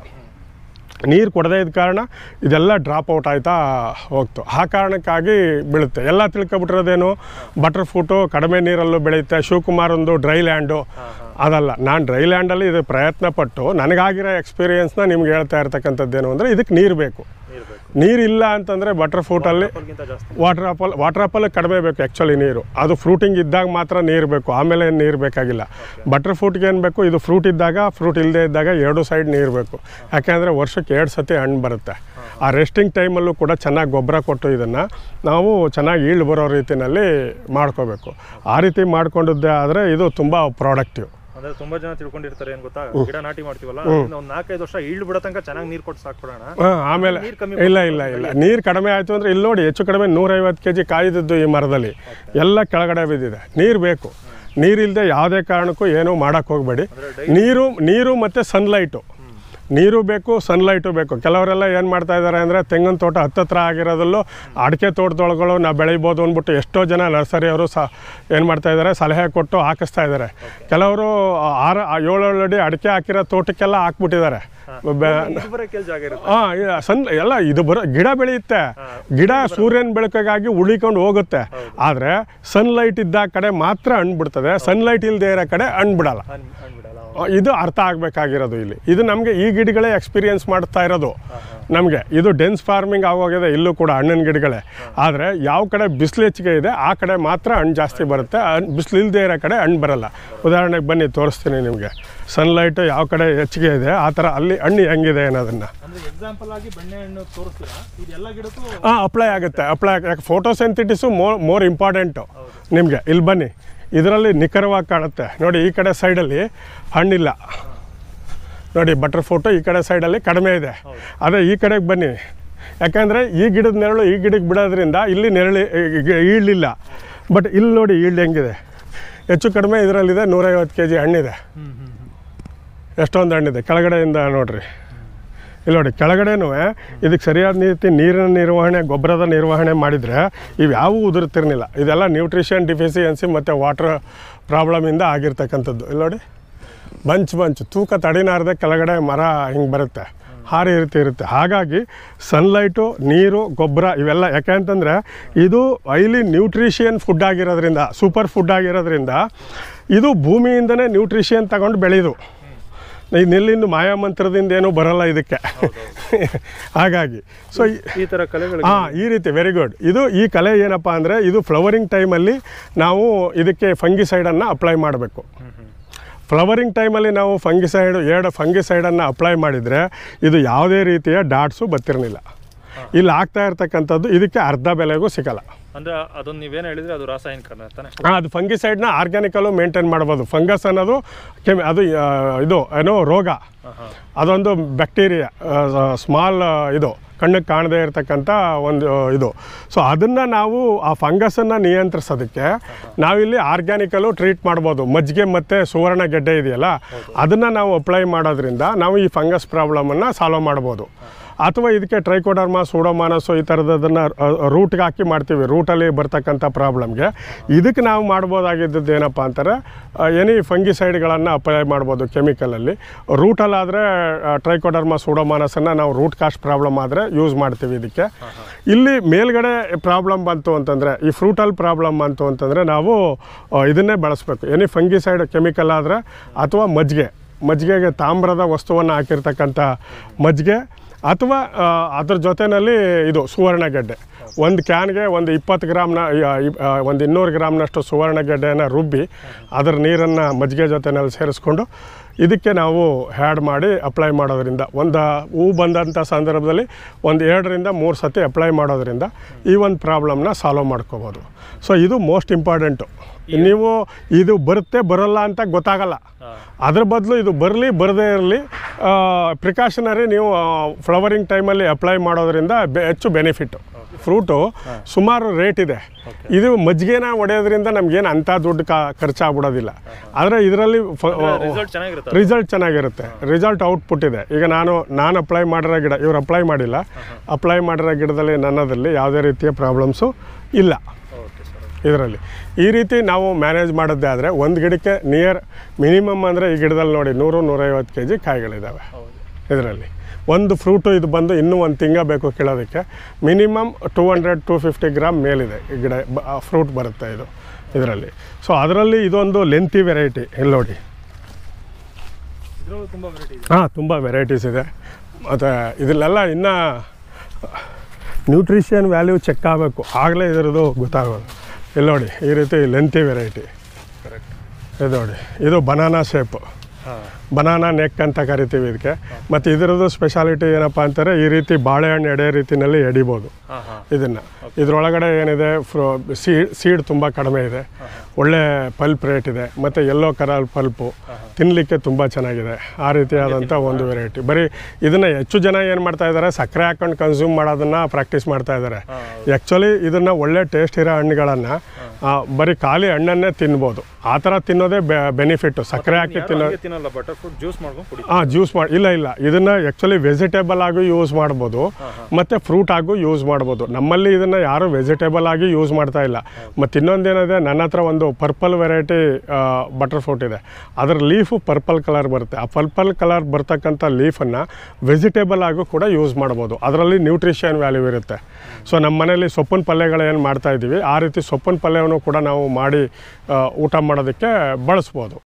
ನೀರು ಕೊಡದೇ ಇದ್ದ ಕಾರಣ ಇದೆಲ್ಲ ಡ್ರಾಪ್ ಔಟ್ ಆಯ್ತಾ ಹೋಗ್ತು ಆ ಕಾರಣಕ್ಕಾಗಿ ಬೀಳುತ್ತೆ ಎಲ್ಲ ತಿಳ್ಕೊಬಿಟ್ಟಿರೋದೇನು ಬಟರ್ ಫ್ರೂಟು ಕಡಿಮೆ ನೀರಲ್ಲೂ ಬೆಳೆಯುತ್ತೆ ಶಿವಕುಮಾರ್ ಒಂದು ಡ್ರೈ ಲ್ಯಾಂಡು ಅದಲ್ಲ ನಾನು ಡ್ರೈ ಲ್ಯಾಂಡಲ್ಲಿ ಇದು ಪ್ರಯತ್ನ ಪಟ್ಟು ನನಗಾಗಿರೋ ಎಕ್ಸ್ಪೀರಿಯೆನ್ಸ್ನ ನಿಮ್ಗೆ ಹೇಳ್ತಾ ಇರ್ತಕ್ಕಂಥದ್ದೇನು ಅಂದರೆ ಇದಕ್ಕೆ ನೀರು ಬೇಕು ನೀರು ಬೇಕು ನೀರಿಲ್ಲ ಅಂತಂದರೆ ಬಟರ್ ಫ್ರೂಟಲ್ಲಿ ಗಿಂತ ಜಾಸ್ತಿ ವಾಟರ್ ಆಪಲ್ ವಾಟರ್ ಆಪಲ್ ಕಡಿಮೆ ಬೇಕು ಆ್ಯಕ್ಚುಲಿ ನೀರು ಅದು ಫ್ರೂಟಿಂಗ್ ಇದ್ದಾಗ ಮಾತ್ರ ನೀರು ಬೇಕು ಆಮೇಲೆ ಏನು ನೀರು ಬೇಕಾಗಿಲ್ಲ ಬಟರ್ ಫ್ರೂಟ್ಗೆ ಏನು ಬೇಕು ಇದು ಫ್ರೂಟ್ ಇದ್ದಾಗ ಫ್ರೂಟ್ ಇಲ್ಲದೆ ಇದ್ದಾಗ ಎರಡು ಸೈಡ್ ನೀರು ಬೇಕು ಯಾಕೆಂದರೆ ವರ್ಷಕ್ಕೆ ಎರಡು ಸತಿ ಹಣ್ಣು ಬರುತ್ತೆ ಆ ರೆಸ್ಟಿಂಗ್ ಟೈಮಲ್ಲೂ ಕೂಡ ಚೆನ್ನಾಗಿ ಗೊಬ್ಬರ ಕೊಟ್ಟು ಇದನ್ನು ನಾವು ಚೆನ್ನಾಗಿ ಈಳ್ ಬರೋ ರೀತಿಯಲ್ಲಿ ಮಾಡ್ಕೋಬೇಕು ಆ ರೀತಿ ಮಾಡ್ಕೊಂಡಿದ್ದೆ ಆದರೆ ಇದು ತುಂಬ ಪ್ರಾಡಕ್ಟಿವ್ ಅಂದ್ರೆ ತುಂಬಾ ಜನ ತಿಳ್ಕೊಂಡಿರ್ತಾರೆ ಏನ್ ಗೊತ್ತಾ ಗಿಡ ನಾಟಿ ಮಾಡ್ತೀವಲ್ಲ ಅದರಿಂದ ಒಂದ್ ನಾಲ್ಕೈದು ವರ್ಷ ಈಳ್ ಬಿಡೋ ತನಕ ಚೆನ್ನಾಗಿ ನೀರ್ ಕೊಟ್ಟು ಸಾಕ್ಬಿಡೋಣ ಹಾಂ ಆಮೇಲೆ ನೀರ್ ಕಮ್ಮಿ ಇಲ್ಲ ಇಲ್ಲ ಇಲ್ಲ ನೀರು ಕಡಿಮೆ ಆಯಿತು ಅಂದರೆ ಇಲ್ಲಿ ನೋಡಿ ಹೆಚ್ಚು ಕಡಿಮೆ ನೂರೈವತ್ತು ಕೆ ಜಿ ಕಾಯ್ದಿದ್ದು ಈ ಮರದಲ್ಲಿ ಎಲ್ಲ ಕೆಳಗಡೆ ಬಿದ್ದಿದೆ ನೀರು ಬೇಕು ನೀರಿಲ್ಲದೆ ಯಾವುದೇ ಕಾರಣಕ್ಕೂ ಏನೂ ಮಾಡೋಕ್ಕೆ ಹೋಗಬೇಡಿ ನೀರು ನೀರು ಮತ್ತು ಸನ್ಲೈಟು ನೀರು ಬೇಕು ಸನ್ಲೈಟು ಬೇಕು ಕೆಲವರೆಲ್ಲ ಏನು ಮಾಡ್ತಾ ಇದ್ದಾರೆ ಅಂದರೆ ತೆಂಗಿನ ತೋಟ ಹತ್ತತ್ರ ಆಗಿರೋದಲ್ಲೂ ಅಡಿಕೆ ತೋಟದೊಳಗಳು ನಾವು ಬೆಳಿಬೋದು ಅಂದ್ಬಿಟ್ಟು ಎಷ್ಟೋ ಜನ ನರ್ಸರಿಯವರು ಸಹ ಏನು ಮಾಡ್ತಾ ಇದ್ದಾರೆ ಸಲಹೆ ಕೊಟ್ಟು ಹಾಕಿಸ್ತಾ ಇದ್ದಾರೆ ಕೆಲವರು ಆರು ಏಳೇಳು ಅಡಿ ಅಡಿಕೆ ಹಾಕಿರೋ ತೋಟಕ್ಕೆಲ್ಲ ಹಾಕ್ಬಿಟ್ಟಿದ್ದಾರೆ ಬೆ- ಇದು ಬರೋಕೆ ಜಾಗ ಇರುತ್ತೆ ಹಾ ಇಲ್ಲ, ಸನ್ ಎಲ್ಲ ಇದು ಬರೋ ಗಿಡ ಬೆಳೆಯುತ್ತೆ ಗಿಡ ಸೂರ್ಯನ ಬೆಳಕಿಗಾಗಿ ಉಳಿಕೊಂಡು ಹೋಗುತ್ತೆ ಆದರೆ ಸನ್ಲೈಟ್ ಇದ್ದ ಕಡೆ ಮಾತ್ರ ಹಣ್ಣು ಬಿಡ್ತದೆ ಸನ್ಲೈಟ್ ಇಲ್ಲದೆ ಇರೋ ಕಡೆ ಹಣ್ಣು ಬಿಡಲ್ಲ ಹಣ್- ಹಣ್ ಬಿಡಲ್ಲ ಆ, ಇದು ಅರ್ಥ ಆಗಬೇಕಾಗಿರೋದು ಇಲ್ಲಿ ಇದು ನಮಗೆ ಈ ಗಿಡಗಳೇ ಎಕ್ಸ್ಪೀರಿಯನ್ಸ್ ಮಾಡ್ತಾ ಇರೋದು ನಮಗೆ ಇದು ಡೆನ್ಸ್ ಫಾರ್ಮಿಂಗ್ ಆಗೋಗಿದೆ ಇಲ್ಲೂ ಕೂಡ ಹಣ್ಣಿನ ಗಿಡಗಳೇ ಆದರೆ ಯಾವ ಕಡೆ ಬಿಸಿಲು ಹೆಚ್ಚಿಗೆ ಇದೆ ಆ ಕಡೆ ಮಾತ್ರ ಹಣ್ಣು ಜಾಸ್ತಿ ಬರುತ್ತೆ ಬಿಸಿಲು ಇಲ್ಲದೆ ಇರೋ ಕಡೆ ಹಣ್ಣು ಬರಲ್ಲ ಉದಾಹರಣೆಗೆ ಬನ್ನಿ ತೋರಿಸ್ತೀನಿ ನಿಮಗೆ ಸನ್ಲೈಟ್ ಯಾವ ಕಡೆ ಹೆಚ್ಚಿಗೆ ಇದೆ ಆ ಥರ ಅಲ್ಲಿ ಹಣ್ಣು ಹೆಂಗಿದೆ ಅನ್ನೋದನ್ನು ಅಂದ್ರೆ ಎಕ್ಸಾಂಪಲ್ ಆಗಿ ಬೆಣ್ಣೆ ಹಣ್ಣು ತೋರಿಸ್ತೀರಾ ಇದೆಲ್ಲ ಗಿಡಕ್ಕೂ ಹಾಂ ಅಪ್ಲೈ ಆಗುತ್ತೆ ಅಪ್ಲೈ ಯಾಕೆ ಫೋಟೋಸೆಂಥಿಟಿಸು ಮೋರ್ ಮೋರ್ ಇಂಪಾರ್ಟೆಂಟು ನಿಮಗೆ ಇಲ್ಲಿ ಬನ್ನಿ ಇದರಲ್ಲಿ ನಿಖರವಾಗಿ ಕಾಣುತ್ತೆ ನೋಡಿ ಈ ಕಡೆ ಸೈಡಲ್ಲಿ ಹಣ್ಣಿಲ್ಲ ನೋಡಿ ಬಟರ್ ಫೋಟೋ ಈ ಕಡೆ ಸೈಡಲ್ಲಿ ಕಡಿಮೆ ಇದೆ ಅದೇ ಈ ಕಡೆಗೆ ಬನ್ನಿ ಯಾಕಂದರೆ ಈ ಗಿಡದ ನೆರಳು ಈ ಗಿಡಕ್ಕೆ ಬಿಡೋದ್ರಿಂದ ಇಲ್ಲಿ ನೆರಳು ಈಳಿಲ್ಲ ಬಟ್ ಇಲ್ಲಿ ನೋಡಿ ಈಲ್ಡ್ ಹೆಂಗಿದೆ ಹೆಚ್ಚು ಕಡಿಮೆ ಇದರಲ್ಲಿದೆ ನೂರೈವತ್ತು ಕೆ ಜಿ ಹಣ್ಣಿದೆ ಹ್ಮ್ ಹ್ಮ್ ಎಷ್ಟೊಂದು ಹಣ್ಣಿದೆ ಕೆಳಗಡೆಯಿಂದ ನೋಡ್ರಿ ಇಲ್ಲಿ ನೋಡಿ ಕೆಳಗಡೆನೂ ಇದಕ್ಕೆ ಸರಿಯಾದ ರೀತಿ ನೀರಿನ ನಿರ್ವಹಣೆ ಗೊಬ್ಬರದ ನಿರ್ವಹಣೆ ಮಾಡಿದರೆ ಇವು ಯಾವೂ ಉದುರ್ತಿರ್ಲಿಲ್ಲ ಇದೆಲ್ಲ ನ್ಯೂಟ್ರಿಷನ್ ಡಿಫಿಸಿಯನ್ಸಿ ಮತ್ತು ವಾಟ್ರ್ ಪ್ರಾಬ್ಲಮಿಂದ ಆಗಿರ್ತಕ್ಕಂಥದ್ದು ಇಲ್ಲಿ ನೋಡಿ ಬಂಚ್ ಬಂಚ್ ತೂಕ ತಡಿನಾರದೆ ಕೆಳಗಡೆ ಮರ ಹಿಂಗೆ ಬರುತ್ತೆ ಹಾರಿ ರೀತಿ ಇರುತ್ತೆ ಹಾಗಾಗಿ ಸನ್ಲೈಟು ನೀರು ಗೊಬ್ಬರ ಇವೆಲ್ಲ ಯಾಕೆ ಅಂತಂದರೆ ಇದು ಹೈಲಿ ನ್ಯೂಟ್ರಿಷಿಯನ್ ಫುಡ್ ಆಗಿರೋದ್ರಿಂದ ಸೂಪರ್ ಫುಡ್ ಆಗಿರೋದ್ರಿಂದ ಇದು ಭೂಮಿಯಿಂದನೇ ನ್ಯೂಟ್ರಿಷಿಯನ್ ತಗೊಂಡು ಬೆಳೆಯೋದು ಈ ನೆಲ್ಲಿಂದು ಮಾಯಾಮಂತ್ರದಿಂದ ಏನೂ ಬರಲ್ಲ ಇದಕ್ಕೆ ಹಾಗಾಗಿ ಸೊ ಈ ತರ ಕಲೆಗಳು ಹಾಂ ಈ ರೀತಿ ವೆರಿ ಗುಡ್ ಇದು ಈ ಕಲೆ ಏನಪ್ಪ ಅಂದರೆ ಇದು ಫ್ಲವರಿಂಗ್ ಟೈಮಲ್ಲಿ ನಾವು ಇದಕ್ಕೆ ಫಂಗಿಸೈಡನ್ನು ಅಪ್ಲೈ ಮಾಡಬೇಕು ಫ್ಲವರಿಂಗ್ ಟೈಮಲ್ಲಿ ನಾವು ಫಂಗಿಸೈಡ್ ಎರಡು ಫಂಗಿಸೈಡನ್ನು ಅಪ್ಲೈ ಮಾಡಿದರೆ ಇದು ಯಾವುದೇ ರೀತಿಯ ಡಾಟ್ಸು ಬರ್ತಿರಲಿಲ್ಲ ಇಲ್ಲಿ ಆಗ್ತಾ ಇರ್ತಕ್ಕಂಥದ್ದು ಇದಕ್ಕೆ ಅರ್ಧ ಬೆಲೆಗೂ ಸಿಗಲ್ಲ ಅಂದ್ರೆ ಅದನ್ನ ನೀವೇನ್ ಹೇಳಿದ್ರೆ ಅದು ರಾಸಾಯನಿಕ ತಾನೆ ಹಾಂ ಅದು ಫಂಗಿಸೈಡ್ನ ಆರ್ಗ್ಯಾನಿಕಲ್ಲೂ ಮೇಂಟೈನ್ ಮಾಡ್ಬೋದು ಫಂಗಸ್ ಅನ್ನೋದು ಕೆಮಿ ಅದು ಆ, ಇದು ಏನೋ ರೋಗ ಅದೊಂದು ಬ್ಯಾಕ್ಟೀರಿಯಾ ಸ್ಮಾಲ್ ಇದು ಕಣ್ಣಿಗೆ ಕಾಣದೇ ಇರತಕ್ಕಂಥ ಒಂದು ಇದು ಸೊ ಅದನ್ನು ನಾವು ಆ ಫಂಗಸನ್ನು ನಿಯಂತ್ರಿಸೋದಕ್ಕೆ ನಾವಿಲ್ಲಿ ಆರ್ಗ್ಯಾನಿಕಲ್ಲೂ ಟ್ರೀಟ್ ಮಾಡ್ಬೋದು ಮಜ್ಜಿಗೆ ಮತ್ತು ಸುವರ್ಣ ಗೆಡ್ಡೆ ಇದೆಯಲ್ಲ ಅದನ್ನು ನಾವು ಅಪ್ಲೈ ಮಾಡೋದ್ರಿಂದ ನಾವು ಈ ಫಂಗಸ್ ಪ್ರಾಬ್ಲಮನ್ನು ಸಾಲ್ವ್ ಮಾಡ್ಬೋದು ಅಥವಾ ಇದಕ್ಕೆ ಟ್ರೈಕೋಡರ್ಮಾ ಸೂಡೋಮಾನಸು ಈ ಥರದನ್ನು ರೂಟ್ಗೆ ಹಾಕಿ ಮಾಡ್ತೀವಿ ರೂಟಲ್ಲಿ ಬರ್ತಕ್ಕಂಥ ಪ್ರಾಬ್ಲಮ್ಗೆ ಇದಕ್ಕೆ ನಾವು ಮಾಡ್ಬೋದಾಗಿದ್ದದ್ದು ಏನಪ್ಪ ಅಂತಾರೆ ಎನಿ ಫಂಗಿಸೈಡ್ಗಳನ್ನು ಅಪ್ಲೈ ಮಾಡ್ಬೋದು ಕೆಮಿಕಲಲ್ಲಿ ರೂಟಲ್ಲಾದರೆ ಟ್ರೈಕೋಡರ್ಮಾ ಸೂಡೋಮಾನಸನ್ನು ನಾವು ರೂಟ್ ಕಾಸ್ಟ್ ಪ್ರಾಬ್ಲಮ್ ಆದರೆ ಯೂಸ್ ಮಾಡ್ತೀವಿ ಇದಕ್ಕೆ ಇಲ್ಲಿ ಮೇಲ್ಗಡೆ ಪ್ರಾಬ್ಲಮ್ ಬಂತು ಅಂತಂದರೆ ಈ ಫ್ರೂಟಲ್ ಪ್ರಾಬ್ಲಮ್ ಬಂತು ಅಂತಂದರೆ ನಾವು ಆ, ಇದನ್ನೇ ಬಳಸಬೇಕು ಎನಿ ಫಂಗಿಸೈಡ್ ಕೆಮಿಕಲ್ ಆದರೆ ಅಥವಾ ಮಜ್ಜಿಗೆ ಮಜ್ಜಿಗೆಗೆ ತಾಮ್ರದ ವಸ್ತುವನ್ನು ಹಾಕಿರ್ತಕ್ಕಂಥ ಮಜ್ಜಿಗೆ ಅಥವಾ ಆ, ಅದ್ರ ಜೊತೆಯಲ್ಲಿ ಇದು ಸುವರ್ಣಗೆಡ್ಡೆ ಒಂದು ಕ್ಯಾನ್ಗೆ ಒಂದು ಇಪ್ಪತ್ತು ಗ್ರಾಮ್ನ ಒಂದು ಇನ್ನೂರು ಗ್ರಾಮ್ನಷ್ಟು ಸುವರ್ಣಗೆಡ್ಡೆಯನ್ನು ರುಬ್ಬಿ ಅದರ ನೀರನ್ನು ಮಜ್ಜಿಗೆ ಜೊತೆನಲ್ಲಿ ಸೇರಿಸ್ಕೊಂಡು ಇದಕ್ಕೆ ನಾವು ಹ್ಯಾಡ್ ಮಾಡಿ ಅಪ್ಲೈ ಮಾಡೋದ್ರಿಂದ ಒಂದು ಹೂ ಬಂದಂಥ ಸಂದರ್ಭದಲ್ಲಿ ಒಂದು ಎರಡರಿಂದ ಮೂರು ಸತಿ ಅಪ್ಲೈ ಮಾಡೋದ್ರಿಂದ ಈ ಒಂದು ಪ್ರಾಬ್ಲಮ್ನ ಸಾಲ್ವ್ ಮಾಡ್ಕೋಬೋದು ಸೊ ಇದು ಮೋಸ್ಟ್ ಇಂಪಾರ್ಟೆಂಟು ನೀವು ಇದು ಬರುತ್ತೆ ಬರಲ್ಲ ಅಂತ ಗೊತ್ತಾಗಲ್ಲ ಹಾ. ಅದ್ರ ಬದಲು ಇದು ಬರಲಿ ಬರದೇ ಇರಲಿ ಪ್ರಿಕಾಷನರಿ ನೀವು ಫ್ಲವರಿಂಗ್ ಟೈಮಲ್ಲಿ ಅಪ್ಲೈ ಮಾಡೋದ್ರಿಂದ ಬೆ ಹೆಚ್ಚು ಬೆನಿಫಿಟ್ಟು ಫ್ರೂಟು ಸುಮಾರು ರೇಟ್ ಇದೆ ಇದು ಮಜ್ಜಿಗೆನ ಹೊಡೆಯೋದ್ರಿಂದ ನಮಗೇನು ಅಂಥ ದುಡ್ಡು ಕಾ ಖರ್ಚಾಗ್ಬಿಡೋದಿಲ್ಲ ಆದರೆ ಇದರಲ್ಲಿ ರಿಸಲ್ಟ್ ಚೆನ್ನಾಗಿರುತ್ತೆ ರಿಸಲ್ಟ್ ಚೆನ್ನಾಗಿರುತ್ತೆ ರಿಸಲ್ಟ್ ಔಟ್ಪುಟ್ ಇದೆ ಈಗ ನಾನು ನಾನು ಅಪ್ಲೈ ಮಾಡಿರೋ ಗಿಡ ಇವ್ರು ಅಪ್ಲೈ ಮಾಡಿಲ್ಲ ಅಪ್ಲೈ ಮಾಡಿರೋ ಗಿಡದಲ್ಲಿ ನನ್ನದಲ್ಲಿ ಯಾವುದೇ ರೀತಿಯ ಪ್ರಾಬ್ಲಮ್ಸು ಇಲ್ಲ ಓಕೆ ಸರ್ ಇದರಲ್ಲಿ ಈ ರೀತಿ ನಾವು ಮ್ಯಾನೇಜ್ ಮಾಡೋದೇ ಆದರೆ ಒಂದು ಗಿಡಕ್ಕೆ ನಿಯರ್ ಮಿನಿಮಮ್ ಅಂದರೆ ಈ ಗಿಡದಲ್ಲಿ ನೋಡಿ ನೂರು ನೂರೈವತ್ತು ಕೆ ಜಿ ಕಾಯಿಗಳಿದ್ದಾವೆ ಹೌದು ಇದರಲ್ಲಿ ಒಂದು ಫ್ರೂಟು ಇದು ಬಂದು ಇನ್ನೂ ಒಂದು ತಿಂಗ ಬೇಕು ಕೀಳೋದಕ್ಕೆ minimum two hundred two fifty gram ಮೇಲಿದೆ ಈ ಗಿಡ ಫ್ರೂಟ್ ಬರುತ್ತೆ ಇದು ಇದರಲ್ಲಿ ಸೊ ಅದರಲ್ಲಿ ಇದೊಂದು ಲೆಂತಿ ವೆರೈಟಿ ಇಲ್ಲಿ ನೋಡಿ ಇದ್ರಲ್ಲೂ ತುಂಬಾ ವೆರೈಟಿ ಇದೆ ಹಾಂ ತುಂಬ ವೆರೈಟೀಸ್ ಇದೆ ಮತ್ತು ಇದರಲ್ಲೆಲ್ಲ ಇನ್ನೂ ನ್ಯೂಟ್ರಿಷನ್ ವ್ಯಾಲ್ಯೂ ಚೆಕ್ ಆಗಬೇಕು ಆಗಲೇ ಇದರದ್ದು ಗೊತ್ತಾಗೋದು ಇಲ್ಲಿ ನೋಡಿ ಈ ರೀತಿ ಲೆಂತಿ ವೆರೈಟಿ ಕರೆಕ್ಟ್ ಇದು ನೋಡಿ ಇದು ಬನಾನಾ ಶೇಪ್ ಹಾಂ ಬನಾನಾ ನೆಕ್ ಅಂತ ಕರಿತೀವಿ ಇದಕ್ಕೆ ಮತ್ತು ಇದರದ್ದು ಸ್ಪೆಷಾಲಿಟಿ ಏನಪ್ಪ ಅಂತಾರೆ ಈ ರೀತಿ ಬಾಳೆಹಣ್ಣು ಎಡೆ ರೀತಿಯಲ್ಲಿ ಎಡಿಬೋದು ಹಾಂ ಹಾಂ ಇದನ್ನು ಇದರೊಳಗಡೆ ಏನಿದೆ ಫ್ರೋ ಸೀಡ್ ಸೀಡ್ ತುಂಬ ಕಡಿಮೆ ಇದೆ ಒಳ್ಳೆ ಪಲ್ಪ್ ರೇಟ್ ಇದೆ ಮತ್ತು ಎಲ್ಲೋ ಕಲರ್ ಪಲ್ಪು ತಿನ್ನಲಿಕ್ಕೆ ತುಂಬ ಚೆನ್ನಾಗಿದೆ ಆ ರೀತಿಯಾದಂಥ ಒಂದು ವೆರೈಟಿ ಬರೀ ಇದನ್ನು ಹೆಚ್ಚು ಜನ ಏನು ಮಾಡ್ತಾ ಇದ್ದಾರೆ ಸಕ್ಕರೆ ಹಾಕೊಂಡು ಕನ್ಸ್ಯೂಮ್ ಮಾಡೋದನ್ನು ಪ್ರಾಕ್ಟೀಸ್ ಮಾಡ್ತಾ ಇದ್ದಾರೆ ಆ್ಯಕ್ಚುಲಿ ಇದನ್ನು ಒಳ್ಳೆ ಟೇಸ್ಟ್ ಇರೋ ಹಣ್ಣುಗಳನ್ನು ಬರೀ ಖಾಲಿ ಹಣ್ಣನ್ನೇ ತಿನ್ಬೋದು ಆ ಥರ ತಿನ್ನೋದೇ ಬೆನಿಫಿಟ್ಟು ಸಕ್ಕರೆ ಹಾಕಿ ತಿನ್ನೋ ಹಂಗೆ ತಿನ್ನಲ್ಲ ಬಟರ್ ಫ್ರೂಟ್ ಜ್ಯೂಸ್ ಮಾಡ್ಕೊಂಡು ಕುಡಿ ಹಾಂ ಜ್ಯೂಸ್ ಮಾಡಿ ಇಲ್ಲ ಇಲ್ಲ ಇದನ್ನು ಆ್ಯಕ್ಚುಲಿ ವೆಜಿಟೇಬಲ್ ಆಗೂ ಯೂಸ್ ಮಾಡ್ಬೋದು ಮತ್ತು ಫ್ರೂಟ್ ಆಗು ಯೂಸ್ ಮಾಡ್ಬೋದು ನಮ್ಮಲ್ಲಿ ಇದನ್ನು ಯಾರು ವೆಜಿಟೇಬಲ್ ಆಗಿ ಯೂಸ್ ಮಾಡ್ತಾ ಇಲ್ಲ ಮತ್ತು ಇನ್ನೊಂದೇನಿದೆ ನನ್ನ ಹತ್ರ ಒಂದು ಪರ್ಪಲ್ ವೆರೈಟಿ ಬಟರ್ ಫ್ರೂಟ್ ಇದೆ ಅದರ ಲೀಫು ಪರ್ಪಲ್ ಕಲರ್ ಬರುತ್ತೆ ಆ ಪರ್ಪಲ್ ಕಲರ್ ಬರ್ತಕ್ಕಂಥ ಲೀಫನ್ನು ವೆಜಿಟೇಬಲ್ ಆಗು ಕೂಡ ಯೂಸ್ ಮಾಡ್ಬೋದು ಅದರಲ್ಲಿ ನ್ಯೂಟ್ರಿಷನ್ ವ್ಯಾಲ್ಯೂ ಇರುತ್ತೆ ಸೊ ನಮ್ಮ ಮನೇಲಿ ಸೊಪ್ಪಿನ ಪಲ್ಯಗಳು ಏನು ಮಾಡ್ತಾ ಇದ್ದೀವಿ ಆ ರೀತಿ ಸೊಪ್ಪಿನ ಪಲ್ಯವನ್ನು ಕೂಡ ನಾವು ಮಾಡಿ ಆ, ಊಟ ಮಾಡೋದಕ್ಕೆ ಬಳಸ್ಬೋದು